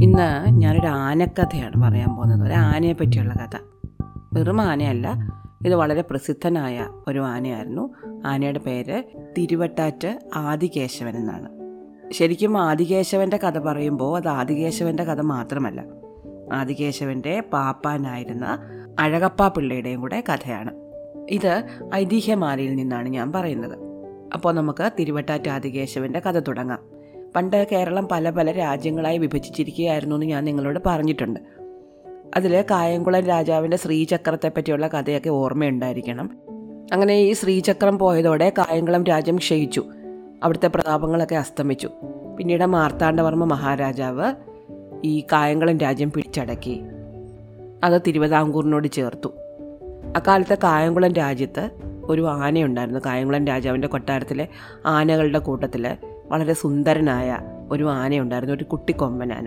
ഇന്ന് ഞാനൊരു ആനക്കഥയാണ് പറയാൻ പോകുന്നത് ഒരു ആനയെ പറ്റിയുള്ള കഥ വെറും ആനയല്ല ഇത് വളരെ പ്രസിദ്ധനായ ഒരു ആനയായിരുന്നു ആനയുടെ പേര് തിരുവട്ടാറ്റ് ആദികേശവൻ എന്നാണ് ശരിക്കും ആദികേശവൻ്റെ കഥ പറയുമ്പോൾ അത് ആദികേശവൻ്റെ കഥ മാത്രമല്ല ആദികേശവൻ്റെ പാപ്പാനായിരുന്ന അഴകപ്പ പിള്ളയുടെയും കൂടെ കഥയാണ് ഇത് ഐതിഹ്യമാലയിൽ നിന്നാണ് ഞാൻ പറയുന്നത് അപ്പോൾ നമുക്ക് തിരുവട്ടാറ്റ് ആദികേശവൻ്റെ കഥ തുടങ്ങാം പണ്ട് കേരളം പല പല രാജ്യങ്ങളായി വിഭജിച്ചിരിക്കുകയായിരുന്നു എന്ന് ഞാൻ നിങ്ങളോട് പറഞ്ഞിട്ടുണ്ട് അതിൽ കായംകുളം രാജാവിൻ്റെ ശ്രീചക്രത്തെ പറ്റിയുള്ള കഥയൊക്കെ ഓർമ്മയുണ്ടായിരിക്കണം അങ്ങനെ ഈ ശ്രീചക്രം പോയതോടെ കായംകുളം രാജ്യം ക്ഷയിച്ചു അവിടുത്തെ പ്രതാപങ്ങളൊക്കെ അസ്തമിച്ചു പിന്നീട് മാർത്താണ്ഡവർമ്മ മഹാരാജാവ് ഈ കായംകുളം രാജ്യം പിടിച്ചടക്കി അത് തിരുവിതാംകൂറിനോട് ചേർത്തു അക്കാലത്തെ കായംകുളം രാജ്യത്ത് ഒരു ആനയുണ്ടായിരുന്നു കായംകുളം രാജാവിൻ്റെ കൊട്ടാരത്തിലെ ആനകളുടെ കൂട്ടത്തിൽ വളരെ സുന്ദരനായ ഒരു ആനയുണ്ടായിരുന്നു ഒരു കുട്ടിക്കൊമ്പനാന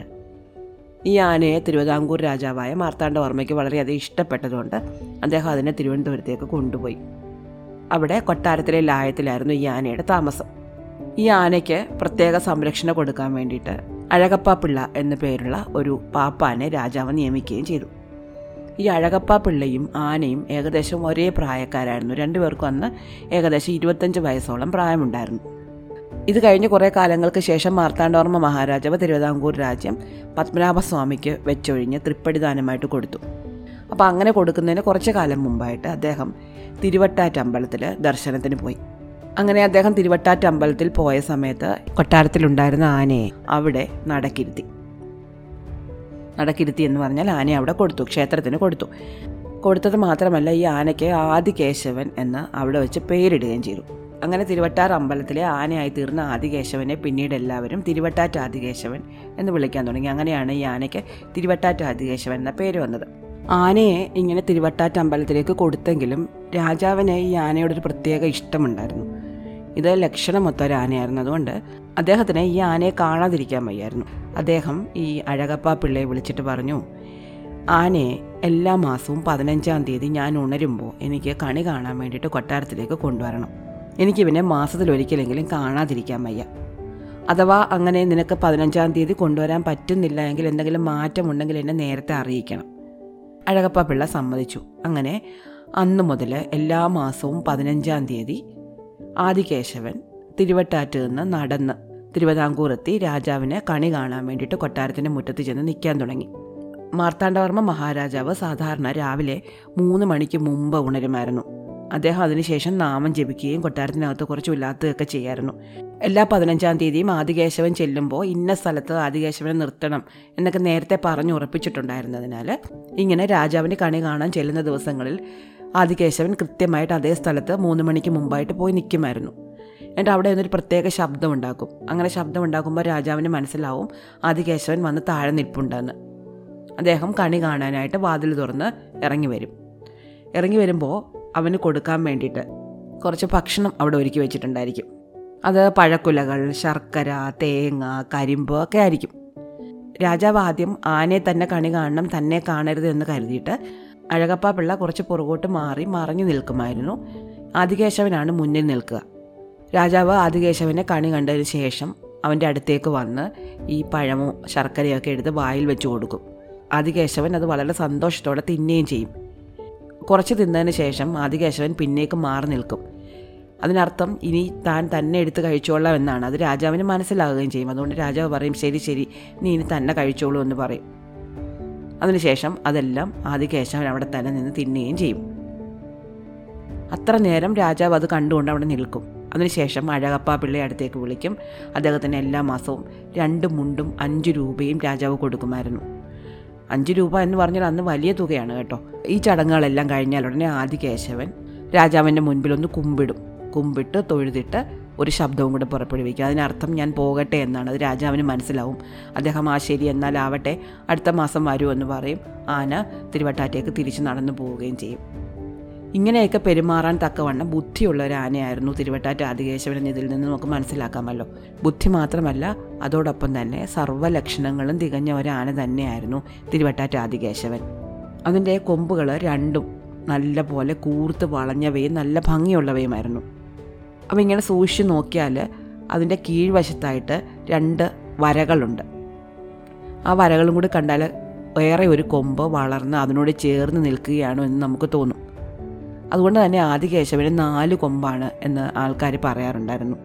ഈ ആനയെ തിരുവിതാംകൂർ രാജാവായ മാർത്താണ്ഡവർമ്മയ്ക്ക് വളരെയധികം ഇഷ്ടപ്പെട്ടതുകൊണ്ട് അദ്ദേഹം അതിനെ തിരുവനന്തപുരത്തേക്ക് കൊണ്ടുപോയി അവിടെ കൊട്ടാരത്തിലെ ലായത്തിലായിരുന്നു ഈ ആനയുടെ താമസം ഈ ആനയ്ക്ക് പ്രത്യേക സംരക്ഷണം കൊടുക്കാൻ വേണ്ടിയിട്ട് അഴകപ്പ പിള്ള എന്നു പേരുള്ള ഒരു പാപ്പാനെ രാജാവ് നിയമിക്കുകയും ചെയ്തു ഈ അഴകപ്പ പിള്ളയും ആനയും ഏകദേശം ഒരേ പ്രായക്കാരായിരുന്നു രണ്ടുപേർക്കും അന്ന് ഏകദേശം ഇരുപത്തഞ്ച് വയസ്സോളം പ്രായമുണ്ടായിരുന്നു ഇത് കഴിഞ്ഞ് കുറേ കാലങ്ങൾക്ക് ശേഷം മാർത്താണ്ഡവർമ്മ മഹാരാജാവ് തിരുവിതാംകൂർ രാജ്യം പത്മനാഭസ്വാമിക്ക് വെച്ചൊഴിഞ്ഞ് തൃപ്പടിദാനമായിട്ട് കൊടുത്തു അപ്പോൾ അങ്ങനെ കൊടുക്കുന്നതിന് കുറച്ച് കാലം മുമ്പായിട്ട് അദ്ദേഹം തിരുവട്ടാറ്റ് അമ്പലത്തിൽ ദർശനത്തിന് പോയി അങ്ങനെ അദ്ദേഹം തിരുവട്ടാറ്റ് അമ്പലത്തിൽ പോയ സമയത്ത് കൊട്ടാരത്തിലുണ്ടായിരുന്ന ആനയെ അവിടെ നടക്കിരുത്തി നടക്കിരുത്തി എന്ന് പറഞ്ഞാൽ ആനയെ അവിടെ കൊടുത്തു ക്ഷേത്രത്തിന് കൊടുത്തു കൊടുത്തത് മാത്രമല്ല ഈ ആനയ്ക്ക് ആദികേശവൻ എന്ന് അവിടെ വെച്ച് പേരിടുകയും ചെയ്തു അങ്ങനെ തിരുവട്ടാർ അമ്പലത്തിലെ ആനയായി തീർന്ന ആദികേശവനെ പിന്നീട് എല്ലാവരും തിരുവട്ടാറ്റ് ആദികേശവൻ എന്ന് വിളിക്കാൻ തുടങ്ങി അങ്ങനെയാണ് ഈ ആനയ്ക്ക് തിരുവട്ടാറ്റ് ആദികേശവൻ എന്ന പേര് വന്നത് ആനയെ ഇങ്ങനെ തിരുവട്ടാറ്റ് അമ്പലത്തിലേക്ക് കൊടുത്തെങ്കിലും രാജാവിന് ഈ ആനയോടൊരു പ്രത്യേക ഇഷ്ടമുണ്ടായിരുന്നു ഇത് ലക്ഷണമൊത്ത ഒരു ആനയായിരുന്നു അതുകൊണ്ട് അദ്ദേഹത്തിന് ഈ ആനയെ കാണാതിരിക്കാൻ വയ്യായിരുന്നു അദ്ദേഹം ഈ അഴകപ്പ പിള്ളയെ വിളിച്ചിട്ട് പറഞ്ഞു ആനയെ എല്ലാ മാസവും പതിനഞ്ചാം തീയതി ഞാൻ ഉണരുമ്പോൾ എനിക്ക് കണി കാണാൻ വേണ്ടിയിട്ട് കൊട്ടാരത്തിലേക്ക് കൊണ്ടുവരണം എനിക്കിവനെ മാസത്തിലൊരിക്കലെങ്കിലും കാണാതിരിക്കാൻ വയ്യ അഥവാ അങ്ങനെ നിനക്ക് പതിനഞ്ചാം തീയതി കൊണ്ടുവരാൻ പറ്റുന്നില്ല എങ്കിൽ എന്തെങ്കിലും മാറ്റമുണ്ടെങ്കിൽ എന്നെ നേരത്തെ അറിയിക്കണം അഴകപ്പ പിള്ള സമ്മതിച്ചു അങ്ങനെ അന്നു മുതൽ എല്ലാ മാസവും പതിനഞ്ചാം തീയതി ആദികേശവൻ തിരുവട്ടാറ്റ് നിന്ന് നടന്ന് തിരുവിതാംകൂറെത്തി രാജാവിന് കണി കാണാൻ വേണ്ടിയിട്ട് കൊട്ടാരത്തിൻ്റെ മുറ്റത്ത് ചെന്ന് നിൽക്കാൻ തുടങ്ങി മാർത്താണ്ഡവർമ്മ മഹാരാജാവ് സാധാരണ രാവിലെ മൂന്ന് മണിക്ക് മുമ്പ് ഉണരുമായിരുന്നു അദ്ദേഹം അതിനുശേഷം നാമം ജപിക്കുകയും കൊട്ടാരത്തിനകത്ത് കുറച്ച് ഉല്ലാത്തുകയൊക്കെ ചെയ്യായിരുന്നു എല്ലാ പതിനഞ്ചാം തീയതിയും ആദികേശവൻ ചെല്ലുമ്പോൾ ഇന്ന സ്ഥലത്ത് ആദികേശവനെ നിർത്തണം എന്നൊക്കെ നേരത്തെ പറഞ്ഞു ഉറപ്പിച്ചിട്ടുണ്ടായിരുന്നതിനാൽ ഇങ്ങനെ രാജാവിന് കണി കാണാൻ ചെല്ലുന്ന ദിവസങ്ങളിൽ ആദികേശവൻ കൃത്യമായിട്ട് അതേ സ്ഥലത്ത് മൂന്ന് മണിക്ക് മുമ്പായിട്ട് പോയി നിൽക്കുമായിരുന്നു എന്നിട്ട് അവിടെ നിന്നൊരു പ്രത്യേക ശബ്ദം ഉണ്ടാക്കും അങ്ങനെ ശബ്ദം ഉണ്ടാക്കുമ്പോൾ രാജാവിന് മനസ്സിലാവും ആദികേശവൻ വന്ന് താഴെ നിൽപ്പുണ്ടെന്ന് അദ്ദേഹം കണി കാണാനായിട്ട് വാതിൽ തുറന്ന് ഇറങ്ങി വരും ഇറങ്ങി വരുമ്പോൾ അവന് കൊടുക്കാൻ വേണ്ടിയിട്ട് കുറച്ച് ഭക്ഷണം അവിടെ ഒരുക്കി വെച്ചിട്ടുണ്ടായിരിക്കും അത് പഴക്കുലകൾ ശർക്കര തേങ്ങ കരിമ്പ് ഒക്കെ ആയിരിക്കും രാജാവ് ആദ്യം ആനയെ തന്നെ കണി കാണണം തന്നെ കാണരുത് എന്ന് കരുതിയിട്ട് അഴകപ്പ പിള്ള കുറച്ച് പുറകോട്ട് മാറി മറഞ്ഞു നിൽക്കുമായിരുന്നു ആദികേശവനാണ് മുന്നിൽ നിൽക്കുക രാജാവ് ആദികേശവനെ കണി കണ്ടതിന് ശേഷം അവൻ്റെ അടുത്തേക്ക് വന്ന് ഈ പഴമോ ശർക്കരയൊക്കെ എടുത്ത് വായിൽ വെച്ച് കൊടുക്കും ആദികേശവൻ അത് വളരെ സന്തോഷത്തോടെ തിന്നുകയും ചെയ്യും കുറച്ച് തിന്നതിന് ശേഷം ആദികേശവൻ പിന്നേക്ക് മാറി നിൽക്കും അതിനർത്ഥം ഇനി താൻ തന്നെ എടുത്ത് കഴിച്ചോളാം എന്നാണ് അത് രാജാവിന് മനസ്സിലാകുകയും ചെയ്യും അതുകൊണ്ട് രാജാവ് പറയും ശരി ശരി നീ ഇനി തന്നെ കഴിച്ചോളൂ എന്ന് പറയും അതിനുശേഷം അതെല്ലാം ആദികേശവൻ അവിടെ തന്നെ നിന്ന് തിന്നുകയും ചെയ്യും അത്ര നേരം രാജാവ് അത് കണ്ടുകൊണ്ട് അവിടെ നിൽക്കും അതിനുശേഷം അഴകപ്പ പിള്ളയെ അടുത്തേക്ക് വിളിക്കും അദ്ദേഹത്തിന് എല്ലാ മാസവും രണ്ട് മുണ്ടും അഞ്ച് രൂപയും രാജാവ് കൊടുക്കുമായിരുന്നു അഞ്ച് രൂപ എന്ന് പറഞ്ഞാൽ അന്ന് വലിയ തുകയാണ് കേട്ടോ ഈ ചടങ്ങുകളെല്ലാം കഴിഞ്ഞാൽ ഉടനെ ആദികേശവൻ രാജാവിൻ്റെ മുൻപിൽ ഒന്ന് കുമ്പിടും കുമ്പിട്ട് തൊഴുതിട്ട് ഒരു ശബ്ദവും കൂടെ പുറപ്പെടുവിക്കും അതിനർത്ഥം ഞാൻ പോകട്ടെ എന്നാണ് അത് രാജാവിന് മനസ്സിലാവും അദ്ദേഹം ആ ശരി എന്നാലാവട്ടെ അടുത്ത മാസം വരൂ എന്ന് പറയും ആന തിരുവട്ടാറ്റേക്ക് തിരിച്ച് നടന്നു പോവുകയും ചെയ്യും ഇങ്ങനെയൊക്കെ പെരുമാറാൻ തക്കവണ്ണം ബുദ്ധിയുള്ള ഒരു ആനയായിരുന്നു തിരുവട്ടാറ്റ് ആദികേശവൻ ഇതിൽ നിന്ന് നമുക്ക് മനസ്സിലാക്കാമല്ലോ ബുദ്ധി മാത്രമല്ല അതോടൊപ്പം തന്നെ സർവ്വലക്ഷണങ്ങളും തികഞ്ഞ ഒരു ആന തന്നെയായിരുന്നു തിരുവട്ടാറ്റ് ആദികേശവൻ അതിൻ്റെ കൊമ്പുകൾ രണ്ടും നല്ല പോലെ കൂർത്ത് വളഞ്ഞവയും നല്ല ഭംഗിയുള്ളവയുമായിരുന്നു അപ്പം ഇങ്ങനെ സൂക്ഷിച്ച് നോക്കിയാൽ അതിൻ്റെ കീഴ്വശത്തായിട്ട് രണ്ട് വരകളുണ്ട് ആ വരകളും കൂടി കണ്ടാൽ വേറെ ഒരു കൊമ്പ് വളർന്ന് അതിനോട് ചേർന്ന് നിൽക്കുകയാണോ എന്ന് നമുക്ക് തോന്നും അതുകൊണ്ട് തന്നെ ആദികേശവന് നാല് കൊമ്പാണ് എന്ന് ആൾക്കാർ പറയാറുണ്ടായിരുന്നു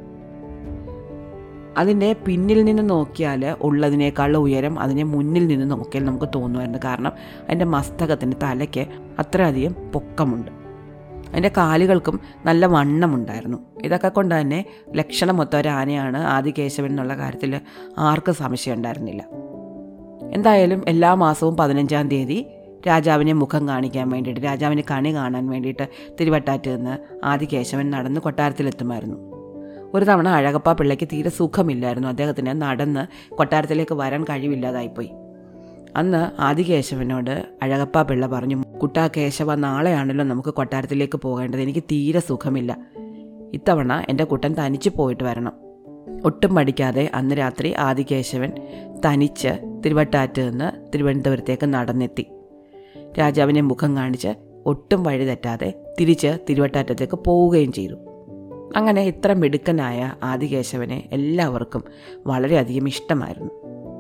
അതിൻ്റെ പിന്നിൽ നിന്ന് നോക്കിയാൽ ഉള്ളതിനേക്കാൾ ഉയരം അതിനെ മുന്നിൽ നിന്ന് നോക്കിയാൽ നമുക്ക് തോന്നുമായിരുന്നു കാരണം അതിൻ്റെ മസ്തകത്തിൻ്റെ തലയ്ക്ക് അത്രയധികം പൊക്കമുണ്ട് അതിൻ്റെ കാലുകൾക്കും നല്ല വണ്ണമുണ്ടായിരുന്നു ഇതൊക്കെ കൊണ്ട് തന്നെ ലക്ഷണമൊത്ത ഒരു ആനയാണ് ആദികേശവൻ എന്നുള്ള കാര്യത്തിൽ ആർക്കും സംശയം ഉണ്ടായിരുന്നില്ല എന്തായാലും എല്ലാ മാസവും പതിനഞ്ചാം തീയതി രാജാവിനെ മുഖം കാണിക്കാൻ വേണ്ടിയിട്ട് രാജാവിന് കണി കാണാൻ വേണ്ടിയിട്ട് തിരുവട്ടാറ്റ് നിന്ന് ആദികേശവൻ നടന്ന് കൊട്ടാരത്തിലെത്തുമായിരുന്നു ഒരു തവണ അഴകപ്പ പിള്ളയ്ക്ക് തീരെ സുഖമില്ലായിരുന്നു അദ്ദേഹത്തിന് നടന്ന് കൊട്ടാരത്തിലേക്ക് വരാൻ കഴിവില്ലാതായിപ്പോയി അന്ന് ആദികേശവനോട് അഴകപ്പ പിള്ള പറഞ്ഞു കുട്ടാ കേശവ നാളെയാണല്ലോ നമുക്ക് കൊട്ടാരത്തിലേക്ക് പോകേണ്ടത് എനിക്ക് തീരെ സുഖമില്ല ഇത്തവണ എൻ്റെ കുട്ടൻ തനിച്ച് പോയിട്ട് വരണം ഒട്ടും പഠിക്കാതെ അന്ന് രാത്രി ആദികേശവൻ തനിച്ച് തിരുവട്ടാറ്റ് നിന്ന് തിരുവനന്തപുരത്തേക്ക് നടന്നെത്തി രാജാവിനെ മുഖം കാണിച്ച് ഒട്ടും വഴി തെറ്റാതെ തിരിച്ച് തിരുവട്ടാറ്റത്തേക്ക് പോവുകയും ചെയ്തു അങ്ങനെ ഇത്ര മിടുക്കനായ ആദികേശവനെ എല്ലാവർക്കും വളരെയധികം ഇഷ്ടമായിരുന്നു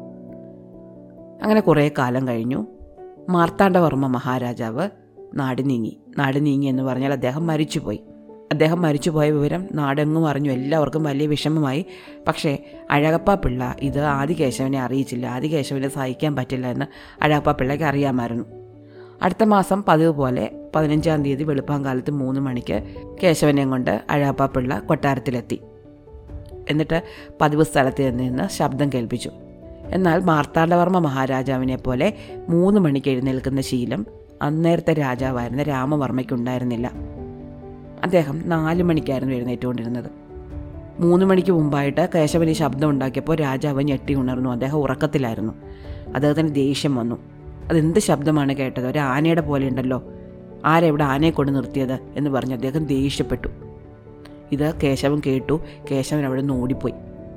അങ്ങനെ കുറേ കാലം കഴിഞ്ഞു മാർത്താണ്ഡവർമ്മ മഹാരാജാവ് നാട് നീങ്ങി നാട് നീങ്ങി എന്ന് പറഞ്ഞാൽ അദ്ദേഹം മരിച്ചുപോയി അദ്ദേഹം മരിച്ചുപോയ വിവരം നാടെങ്ങും അറിഞ്ഞു എല്ലാവർക്കും വലിയ വിഷമമായി പക്ഷേ അഴകപ്പ പിള്ള ഇത് ആദികേശവനെ അറിയിച്ചില്ല ആദികേശവനെ സഹിക്കാൻ പറ്റില്ല എന്ന് അഴകപ്പ പിള്ളയ്ക്ക് അറിയാമായിരുന്നു അടുത്ത മാസം പതിവ് പോലെ പതിനഞ്ചാം തീയതി വെളുപ്പാങ്കാലത്ത് മൂന്ന് മണിക്ക് കേശവനെയും കൊണ്ട് അഴകപ്പ പിള്ള കൊട്ടാരത്തിലെത്തി എന്നിട്ട് പതിവ് സ്ഥലത്ത് നിന്ന് ശബ്ദം കേൾപ്പിച്ചു എന്നാൽ മാർത്താണ്ഡവർമ്മ മഹാരാജാവിനെ പോലെ മൂന്ന് മണിക്ക് എഴുന്നേൽക്കുന്ന ശീലം അന്നേരത്തെ രാജാവായിരുന്ന രാമവർമ്മയ്ക്കുണ്ടായിരുന്നില്ല അദ്ദേഹം നാല് മണിക്കായിരുന്നു എഴുന്നേറ്റുകൊണ്ടിരുന്നത് മൂന്ന് മണിക്ക് മുമ്പായിട്ട് കേശവൻ ഈ ശബ്ദം ഉണ്ടാക്കിയപ്പോൾ രാജാവ് ഞെട്ടി ഉണർന്നു അദ്ദേഹം ഉറക്കത്തിലായിരുന്നു അദ്ദേഹത്തിന് ദേഷ്യം വന്നു അതെന്ത് ശബ്ദമാണ് കേട്ടത് ഒരു ആനയുടെ പോലെ ഉണ്ടല്ലോ ആരെവിടെ ആനയെ കൊണ്ട് നിർത്തിയത് എന്ന് പറഞ്ഞ് അദ്ദേഹം ദേഷ്യപ്പെട്ടു ഇത് കേശവൻ കേട്ടു കേശവൻ അവിടെ നിന്ന് ഓടിപ്പോയി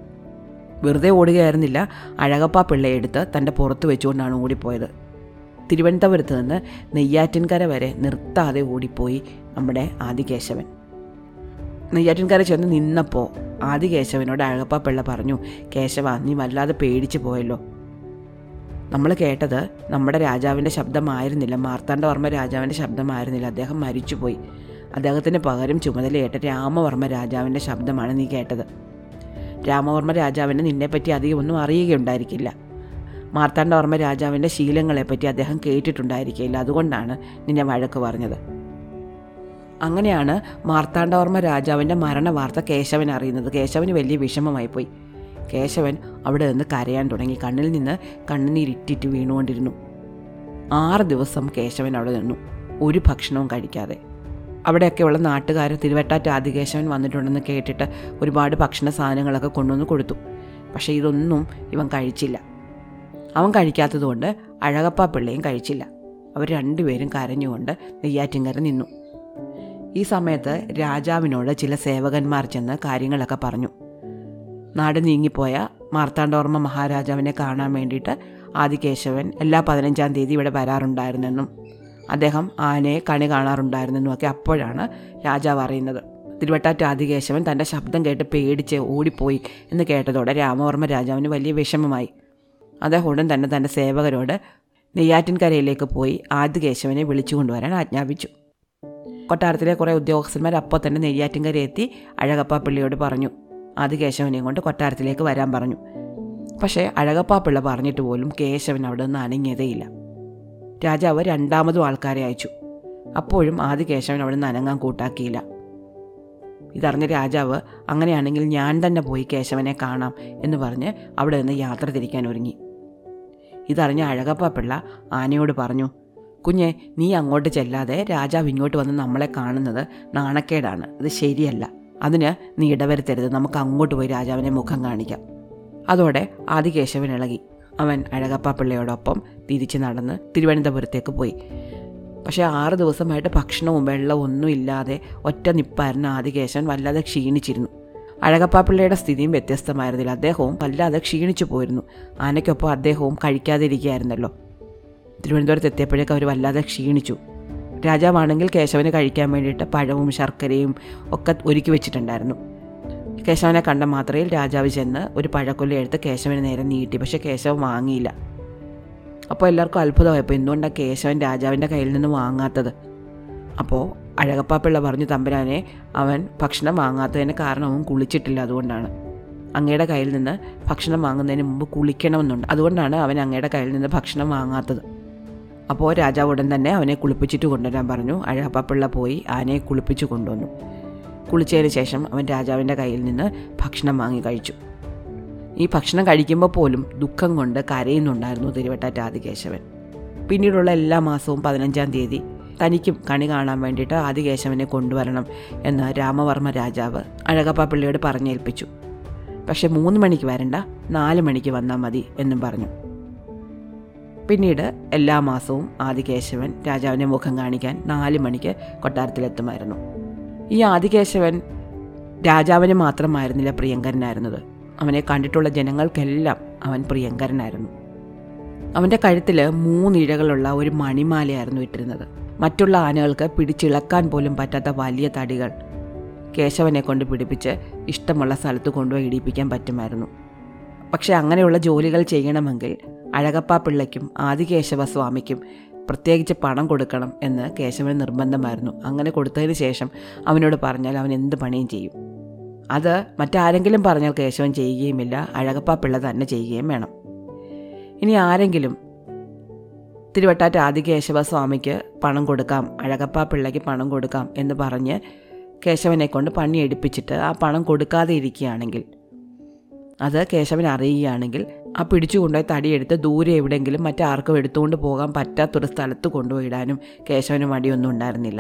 വെറുതെ ഓടുകയായിരുന്നില്ല അഴകപ്പ പിള്ളയെടുത്ത് തൻ്റെ പുറത്ത് വെച്ചുകൊണ്ടാണ് ഓടിപ്പോയത് തിരുവനന്തപുരത്ത് നിന്ന് നെയ്യാറ്റിൻകര വരെ നിർത്താതെ ഓടിപ്പോയി നമ്മുടെ ആദികേശവൻ നെയ്യാറ്റിൻകര ചെന്ന് നിന്നപ്പോൾ ആദികേശവനോട് അഴകപ്പ പിള്ള പറഞ്ഞു കേശവ നീ വല്ലാതെ പേടിച്ചു പോയല്ലോ നമ്മൾ കേട്ടത് നമ്മുടെ രാജാവിൻ്റെ ശബ്ദമായിരുന്നില്ല മാർത്താണ്ഡവർമ്മ രാജാവിൻ്റെ ശബ്ദമായിരുന്നില്ല അദ്ദേഹം മരിച്ചുപോയി അദ്ദേഹത്തിന് പകരം ചുമതലയേറ്റ രാമവർമ്മ രാജാവിൻ്റെ ശബ്ദമാണ് നീ കേട്ടത് രാമവർമ്മ രാജാവിന് നിന്നെപ്പറ്റി അധികം ഒന്നും അറിയുകയുണ്ടായിരിക്കില്ല മാർത്താണ്ഡവർമ്മ രാജാവിൻ്റെ ശീലങ്ങളെപ്പറ്റി അദ്ദേഹം കേട്ടിട്ടുണ്ടായിരിക്കില്ല അതുകൊണ്ടാണ് നിന്നെ വഴക്ക് പറഞ്ഞത് അങ്ങനെയാണ് മാർത്താണ്ഡവർമ്മ രാജാവിൻ്റെ മരണവാർത്ത കേശവൻ അറിയുന്നത് കേശവന് വലിയ വിഷമമായി പോയി കേശവൻ അവിടെ നിന്ന് കരയാൻ തുടങ്ങി കണ്ണിൽ നിന്ന് കണ്ണുനീരിറ്റിറ്റ് വീണുകൊണ്ടിരുന്നു ആറ് ദിവസം കേശവൻ അവിടെ നിന്നു ഒരു ഭക്ഷണവും കഴിക്കാതെ അവിടെയൊക്കെയുള്ള നാട്ടുകാർ തിരുവട്ടാറ്റ് ആദികേശവൻ വന്നിട്ടുണ്ടെന്ന് കേട്ടിട്ട് ഒരുപാട് ഭക്ഷണ സാധനങ്ങളൊക്കെ കൊണ്ടുവന്ന് കൊടുത്തു പക്ഷേ ഇതൊന്നും ഇവൻ കഴിച്ചില്ല അവൻ കഴിക്കാത്തതുകൊണ്ട് അഴകപ്പ പിള്ളയും കഴിച്ചില്ല അവർ രണ്ടുപേരും കരഞ്ഞുകൊണ്ട് നെയ്യാറ്റിങ്കര നിന്നു ഈ സമയത്ത് രാജാവിനോട് ചില സേവകന്മാർ ചെന്ന് കാര്യങ്ങളൊക്കെ പറഞ്ഞു നാട് നീങ്ങിപ്പോയ മാർത്താണ്ഡവർമ്മ മഹാരാജാവിനെ കാണാൻ വേണ്ടിയിട്ട് ആദികേശവൻ എല്ലാ പതിനഞ്ചാം തീയതി ഇവിടെ വരാറുണ്ടായിരുന്നെന്നും അദ്ദേഹം ആനയെ കണി കാണാറുണ്ടായിരുന്നെന്നും ഒക്കെ അപ്പോഴാണ് രാജാവ് അറിയുന്നത് തിരുവട്ടാറ്റ് ആദികേശവൻ തൻ്റെ ശബ്ദം കേട്ട് പേടിച്ച് ഓടിപ്പോയി എന്ന് കേട്ടതോടെ രാമവർമ്മ രാജാവിന് വലിയ വിഷമമായി അദ്ദേഹം ഉടൻ തന്നെ തൻ്റെ സേവകരോട് നെയ്യാറ്റിൻകരയിലേക്ക് പോയി ആദികേശവനെ വിളിച്ചു കൊണ്ടുവരാൻ ആജ്ഞാപിച്ചു കൊട്ടാരത്തിലെ കുറേ ഉദ്യോഗസ്ഥന്മാർ അപ്പോൾ തന്നെ നെയ്യാറ്റിൻകര എത്തി അഴകപ്പ പിള്ളിയോട് പറഞ്ഞു ആദികേശവനെയും കൊണ്ട് കൊട്ടാരത്തിലേക്ക് വരാൻ പറഞ്ഞു പക്ഷേ അഴകപ്പ പിള്ള പറഞ്ഞിട്ട് പോലും കേശവൻ അവിടെ നിന്ന് അനങ്ങിയതേയില്ല രാജാവ് രണ്ടാമതും ആൾക്കാരെ അയച്ചു അപ്പോഴും ആദികേശവൻ അവിടെ നിന്ന് അനങ്ങാൻ കൂട്ടാക്കിയില്ല ഇതറിഞ്ഞ രാജാവ് അങ്ങനെയാണെങ്കിൽ ഞാൻ തന്നെ പോയി കേശവനെ കാണാം എന്ന് പറഞ്ഞ് അവിടെ നിന്ന് യാത്ര തിരിക്കാൻ ഒരുങ്ങി ഇതറിഞ്ഞ അഴകപ്പ പിള്ള ആനയോട് പറഞ്ഞു കുഞ്ഞെ നീ അങ്ങോട്ട് ചെല്ലാതെ രാജാവ് ഇങ്ങോട്ട് വന്ന് നമ്മളെ കാണുന്നത് നാണക്കേടാണ് അത് ശരിയല്ല അതിന് നീ ഇടവരുത്തരുത് നമുക്ക് അങ്ങോട്ട് പോയി രാജാവിനെ മുഖം കാണിക്കാം അതോടെ ആദികേശവൻ ഇളകി അവൻ അഴകപ്പ പിള്ളയോടൊപ്പം തിരിച്ചു നടന്ന് തിരുവനന്തപുരത്തേക്ക് പോയി പക്ഷേ ആറ് ദിവസമായിട്ട് ഭക്ഷണവും വെള്ളവും ഒന്നും ഇല്ലാതെ ഒറ്റ നിപ്പായിരുന്ന ആദികേശവൻ വല്ലാതെ ക്ഷീണിച്ചിരുന്നു അഴകപ്പ പിള്ളയുടെ സ്ഥിതിയും വ്യത്യസ്തമായിരുന്നില്ല അദ്ദേഹവും വല്ലാതെ ക്ഷീണിച്ചു പോയിരുന്നു ആനയ്ക്കൊപ്പം അദ്ദേഹവും കഴിക്കാതിരിക്കുകയായിരുന്നല്ലോ തിരുവനന്തപുരത്ത് എത്തിയപ്പോഴേക്ക് അവർ വല്ലാതെ ക്ഷീണിച്ചു രാജാവാണെങ്കിൽ കേശവന് കഴിക്കാൻ വേണ്ടിയിട്ട് പഴവും ശർക്കരയും ഒക്കെ ഒരുക്കി വെച്ചിട്ടുണ്ടായിരുന്നു കേശവനെ കണ്ട മാത്രയിൽ രാജാവ് ചെന്ന് ഒരു പഴക്കൊല്ല എടുത്ത് കേശവന് നേരെ നീട്ടി പക്ഷേ കേശവൻ വാങ്ങിയില്ല അപ്പോൾ എല്ലാവർക്കും അത്ഭുതമായപ്പോൾ എന്തുകൊണ്ടാണ് കേശവൻ രാജാവിൻ്റെ കയ്യിൽ നിന്ന് വാങ്ങാത്തത് അപ്പോൾ അഴകപ്പാപ്പിള്ള പറഞ്ഞു തമ്പുരാനെ അവൻ ഭക്ഷണം വാങ്ങാത്തതിന് കാരണം അവൻ കുളിച്ചിട്ടില്ല അതുകൊണ്ടാണ് അങ്ങയുടെ കയ്യിൽ നിന്ന് ഭക്ഷണം വാങ്ങുന്നതിന് മുമ്പ് കുളിക്കണമെന്നുണ്ട് അതുകൊണ്ടാണ് അവൻ അങ്ങയുടെ കയ്യിൽ നിന്ന് ഭക്ഷണം വാങ്ങാത്തത് അപ്പോൾ രാജാവ് ഉടൻ തന്നെ അവനെ കുളിപ്പിച്ചിട്ട് കൊണ്ടുവരാൻ പറഞ്ഞു അഴകപ്പാപ്പിള്ള പോയി ആനയെ കുളിപ്പിച്ചു കൊണ്ടുവന്നു കുളിച്ചതിന് ശേഷം അവൻ രാജാവിൻ്റെ കയ്യിൽ നിന്ന് ഭക്ഷണം വാങ്ങി കഴിച്ചു ഈ ഭക്ഷണം കഴിക്കുമ്പോൾ പോലും ദുഃഖം കൊണ്ട് കരയുന്നുണ്ടായിരുന്നു തിരുവട്ടാറ്റ് ആദികേശവൻ പിന്നീടുള്ള എല്ലാ മാസവും പതിനഞ്ചാം തീയതി തനിക്കും കണി കാണാൻ വേണ്ടിയിട്ട് ആദികേശവനെ കൊണ്ടുവരണം എന്ന് രാമവർമ്മ രാജാവ് അഴകപ്പ പിള്ളയോട് പറഞ്ഞേൽപ്പിച്ചു പക്ഷെ മൂന്ന് മണിക്ക് വരണ്ട നാല് മണിക്ക് വന്നാൽ മതി എന്നും പറഞ്ഞു പിന്നീട് എല്ലാ മാസവും ആദികേശവൻ രാജാവിനെ മുഖം കാണിക്കാൻ നാല് മണിക്ക് കൊട്ടാരത്തിലെത്തുമായിരുന്നു ഈ ആദികേശവൻ രാജാവിന് മാത്രമായിരുന്നില്ല പ്രിയങ്കരനായിരുന്നത് അവനെ കണ്ടിട്ടുള്ള ജനങ്ങൾക്കെല്ലാം അവൻ പ്രിയങ്കരനായിരുന്നു അവൻ്റെ കഴുത്തിൽ മൂന്നിഴകളുള്ള ഒരു മണിമാലയായിരുന്നു ഇട്ടിരുന്നത് മറ്റുള്ള ആനകൾക്ക് പിടിച്ചിളക്കാൻ പോലും പറ്റാത്ത വലിയ തടികൾ കേശവനെ കൊണ്ട് പിടിപ്പിച്ച് ഇഷ്ടമുള്ള സ്ഥലത്ത് കൊണ്ടുപോയി ഇടിപ്പിക്കാൻ പറ്റുമായിരുന്നു പക്ഷേ അങ്ങനെയുള്ള ജോലികൾ ചെയ്യണമെങ്കിൽ അഴകപ്പ പിള്ളയ്ക്കും ആദികേശവ സ്വാമിക്കും പ്രത്യേകിച്ച് പണം കൊടുക്കണം എന്ന് കേശവന് നിർബന്ധമായിരുന്നു അങ്ങനെ കൊടുത്തതിന് ശേഷം അവനോട് പറഞ്ഞാൽ അവൻ എന്ത് പണിയും ചെയ്യും അത് മറ്റാരെങ്കിലും പറഞ്ഞാൽ കേശവൻ ചെയ്യുകയുമില്ല അഴകപ്പ പിള്ള തന്നെ ചെയ്യുകയും വേണം ഇനി ആരെങ്കിലും തിരുവട്ടാറ്റ് ആദികേശവ സ്വാമിക്ക് പണം കൊടുക്കാം അഴകപ്പ പിള്ളയ്ക്ക് പണം കൊടുക്കാം എന്ന് പറഞ്ഞ് കേശവനെ കൊണ്ട് പണി എടുപ്പിച്ചിട്ട് ആ പണം കൊടുക്കാതെ ഇരിക്കുകയാണെങ്കിൽ അത് കേശവൻ അറിയുകയാണെങ്കിൽ ആ പിടിച്ചു കൊണ്ടുപോയി തടിയെടുത്ത് ദൂരെ എവിടെയെങ്കിലും മറ്റാർക്കും എടുത്തുകൊണ്ട് പോകാൻ പറ്റാത്തൊരു സ്ഥലത്ത് കൊണ്ടുപോയിടാനും കേശവന് മടിയൊന്നും ഉണ്ടായിരുന്നില്ല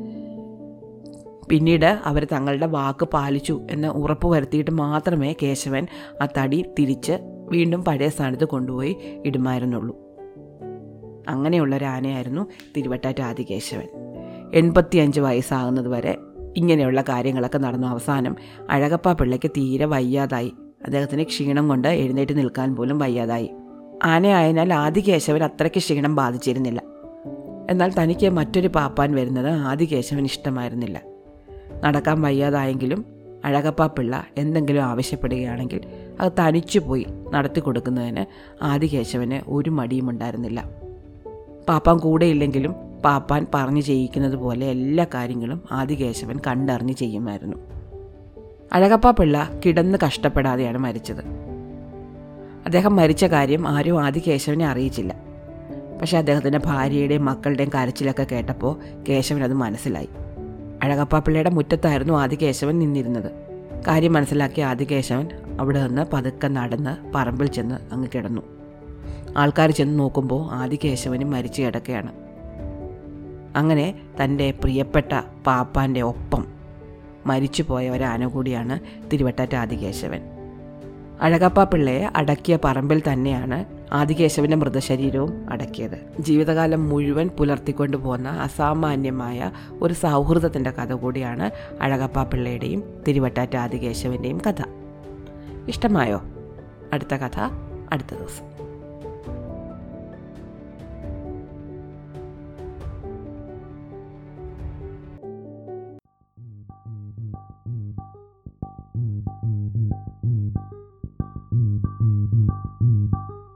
പിന്നീട് അവർ തങ്ങളുടെ വാക്ക് പാലിച്ചു എന്ന് ഉറപ്പ് വരുത്തിയിട്ട് മാത്രമേ കേശവൻ ആ തടി തിരിച്ച് വീണ്ടും പഴയ സ്ഥാനത്ത് കൊണ്ടുപോയി ഇടുമായിരുന്നുള്ളൂ അങ്ങനെയുള്ള ഒരു ആനയായിരുന്നു തിരുവട്ടാറ്റ് ആദികേശവൻ എൺപത്തിയഞ്ച് വയസ്സാകുന്നത് വരെ ഇങ്ങനെയുള്ള കാര്യങ്ങളൊക്കെ നടന്നു അവസാനം അഴകപ്പ പിള്ളയ്ക്ക് തീരെ വയ്യാതായി അദ്ദേഹത്തിന് ക്ഷീണം കൊണ്ട് എഴുന്നേറ്റ് നിൽക്കാൻ പോലും വയ്യാതായി ആനയായതിനാൽ ആദികേശവൻ അത്രയ്ക്ക് ക്ഷീണം ബാധിച്ചിരുന്നില്ല എന്നാൽ തനിക്ക് മറ്റൊരു പാപ്പാൻ വരുന്നത് ആദികേശവൻ ഇഷ്ടമായിരുന്നില്ല നടക്കാൻ വയ്യാതായെങ്കിലും അഴകപ്പ പിള്ള എന്തെങ്കിലും ആവശ്യപ്പെടുകയാണെങ്കിൽ അത് തനിച്ചു പോയി നടത്തി കൊടുക്കുന്നതിന് ആദികേശവന് ഒരു മടിയും ഉണ്ടായിരുന്നില്ല പാപ്പാൻ കൂടെയില്ലെങ്കിലും പാപ്പാൻ പറഞ്ഞു ചെയ്യിക്കുന്നത് പോലെ എല്ലാ കാര്യങ്ങളും ആദികേശവൻ കണ്ടറിഞ്ഞ് ചെയ്യുമായിരുന്നു അഴകപ്പ പിള്ള കിടന്ന് കഷ്ടപ്പെടാതെയാണ് മരിച്ചത് അദ്ദേഹം മരിച്ച കാര്യം ആരും ആദികേശവനെ അറിയിച്ചില്ല പക്ഷെ അദ്ദേഹത്തിൻ്റെ ഭാര്യയുടെയും മക്കളുടെയും കരച്ചിലൊക്കെ കേട്ടപ്പോൾ കേശവൻ അത് മനസ്സിലായി അഴകപ്പ പിള്ളയുടെ മുറ്റത്തായിരുന്നു ആദികേശവൻ നിന്നിരുന്നത് കാര്യം മനസ്സിലാക്കിയ ആദികേശവൻ അവിടെ നിന്ന് പതുക്കെ നടന്ന് പറമ്പിൽ ചെന്ന് അങ്ങ് കിടന്നു ആൾക്കാർ ചെന്ന് നോക്കുമ്പോൾ ആദികേശവനും മരിച്ചു കിടക്കുകയാണ് അങ്ങനെ തൻ്റെ പ്രിയപ്പെട്ട പാപ്പാൻ്റെ ഒപ്പം മരിച്ചുപോയ ഒരാന കൂടിയാണ് തിരുവട്ടാറ്റ് ആദികേശവൻ അഴകപ്പ പിള്ളയെ അടക്കിയ പറമ്പിൽ തന്നെയാണ് ആദികേശവന്റെ മൃതശരീരവും അടക്കിയത് ജീവിതകാലം മുഴുവൻ പുലർത്തിക്കൊണ്ടു പോന്ന അസാമാന്യമായ ഒരു സൗഹൃദത്തിൻ്റെ കഥ കൂടിയാണ് അഴകപ്പ പിള്ളയുടെയും തിരുവട്ടാറ്റ് ആദികേശവൻ്റെയും കഥ ഇഷ്ടമായോ അടുത്ത കഥ അടുത്ത ദിവസം Mm-hmm.